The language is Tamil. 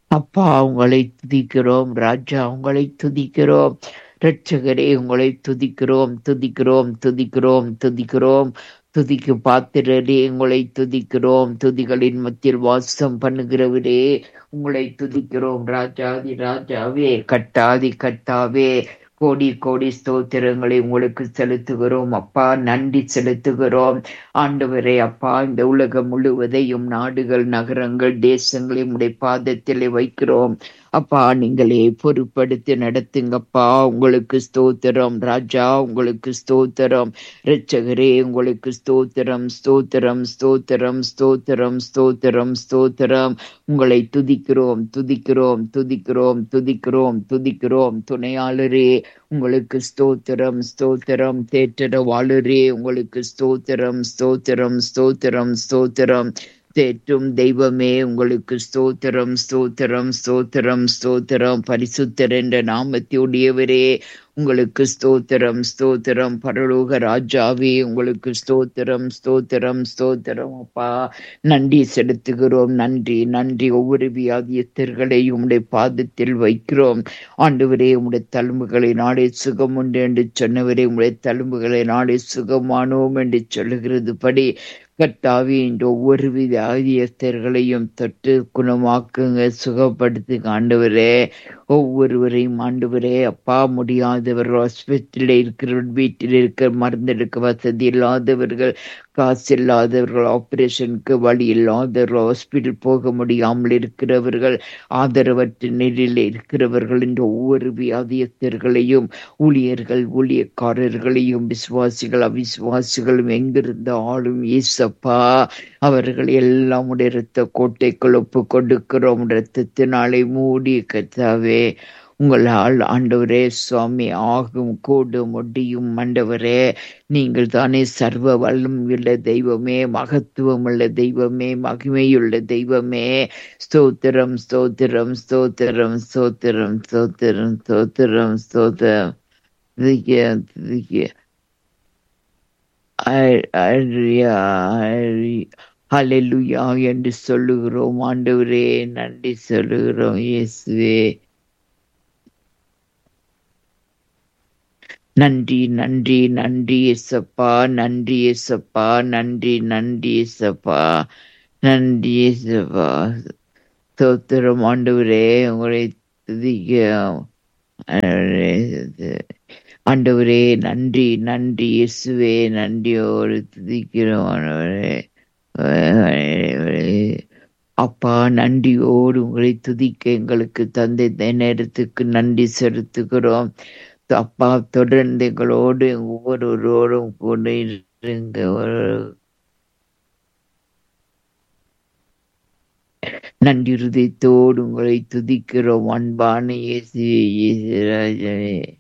அப்பா உங்களை துதிக்கிறோம் ராஜா உங்களை துதிக்கிறோம் இரட்சகரே உங்களை துதிக்கிறோம் துதிக்கிறோம் துதிக்கிறோம் துதிக்கிறோம் துதிக்கு பாத்திரரே உங்களை துதிக்கிறோம் துதிகளின் மத்தியில் வாசம் பண்ணுகிறவரே உங்களை துதிக்கிறோம் ராஜாதி ராஜாவே கட்டாதி கட்டாவே கோடி கோடி ஸ்தோத்திரங்களை உங்களுக்கு செலுத்துகிறோம் அப்பா நன்றி செலுத்துகிறோம் ஆண்டவரே அப்பா இந்த உலகம் முழுவதையும் நாடுகள் நகரங்கள் தேசங்களை உடைய பாதத்திலே வைக்கிறோம் அப்பா நீங்களே பொறுப்படுத்தி நடத்துங்கப்பா உங்களுக்கு ஸ்தோத்திரம் ராஜா உங்களுக்கு ஸ்தோத்திரம் இரட்சகரே உங்களுக்கு ஸ்தோத்திரம் ஸ்தோத்திரம் ஸ்தோத்திரம் ஸ்தோத்திரம் ஸ்தோத்திரம் ஸ்தோத்திரம் உங்களை துதிக்கிறோம் துதிக்கிறோம் துதிக்கிறோம் துதிக்கிறோம் துதிக்கிறோம் துணையாளரே உங்களுக்கு ஸ்தோத்திரம் ஸ்தோத்திரம் தேற்றர வாளரே உங்களுக்கு ஸ்தோத்திரம் ஸ்தோத்திரம் ஸ்தோத்திரம் ஸ்தோத்திரம் தேற்றும் தெய்வமே உங்களுக்கு ஸ்தோத்திரம் ஸ்தோத்திரம் ஸ்தோத்திரம் ஸ்தோத்திரம் பரிசுத்தர் என்ற நாமத்தியுடையவரே உங்களுக்கு ஸ்தோத்திரம் ஸ்தோத்திரம் பரலோக ராஜாவே உங்களுக்கு ஸ்தோத்திரம் ஸ்தோத்திரம் ஸ்தோத்திரம் அப்பா நன்றி செலுத்துகிறோம் நன்றி நன்றி ஒவ்வொரு வியாதியத்தர்களையும் உம்முடைய பாதத்தில் வைக்கிறோம் ஆண்டவரே உம்முடைய தழும்புகளை நாடே சுகம் உண்டு என்று சொன்னவரே உம்முடைய தழும்புகளை நாடே சுகமானோம் என்று சொல்லுகிறது படி கர்த்தாவே இந்த ஒவ்வொரு வியாதியஸ்தர்களையும் தொட்டு குணமாக்குங்க சுகப்படுத்துங்க ஆண்டவரே ஒவ்வொருவரையும் ஆண்டவரே அப்பா முடியாதவர்கள் ஹாஸ்பிட்டலில் இருக்கிறவர்கள் வீட்டில் இருக்கிற மருந்தெடுக்க வசதி இல்லாதவர்கள் காசு இல்லாதவர்கள் ஆபரேஷனுக்கு வழி இல்லாதவர்கள் ஹாஸ்பிட்டல் போக முடியாமல் இருக்கிறவர்கள் ஆதரவற்ற நிலையில் இருக்கிறவர்கள் என்ற ஒவ்வொரு வியாதியஸ்தர்களையும் ஊழியர்கள் ஊழியக்காரர்களையும் விசுவாசிகள் அவிசுவாசிகளும் எங்கிருந்த ஆளும் ஈசப்பா அவர்கள் எல்லாம் உடைய இரத்த கோட்டைக்குள் ஒப்பு கொடுக்கிறோம் இரத்தத்தினாலே மூடி கத்தாவே உங்களால் ஆண்டவரே சுவாமி ஆகும் கூடும் முடியும் ஆண்டவரே நீங்கள் தானே சர்வ வல்லம் உள்ள தெய்வமே மகத்துவம் உள்ள தெய்வமே மகிமையுள்ள தெய்வமே ஸ்தோத்திரம் ஸ்தோத்திரம் ஸ்தோத்திரம் ஸ்தோத்திரம் ஸ்தோத்திரம் ஸ்தோத்திரம் ஸ்தோத்திரம் துதிக்க துதிக்க ஹalleluya என்று சொல்லுகிறோம் ஆண்டவரே நன்றி சொல்லுகிறோம் இயேசுவே நன்றி நன்றி நன்றி இயேசப்பா நன்றி இயேசப்பா நன்றி நன்றி இயேசப்பா நன்றி இயேசப்பா ஸ்தோத்திரம் ஆண்டவரே உங்களை துதிக்க ஆண்டவரே நன்றி நன்றி இயேசுவே நன்றியோடு துதிக்கிறோம் ஆண்டவரே அப்பா நன்றியோடு உங்களை துதிக்க எங்களுக்கு தந்தை இந்த நேரத்துக்கு நன்றி செலுத்துகிறோம் அப்பா தொடர்ந்து எங்களோடு ஒவ்வொருவரோடும் கூட இருங்க நன்றி ஹிருதயத்தோடு உங்களை துதிக்கிறோம் அன்பான இயேசு இயேசு ராஜனே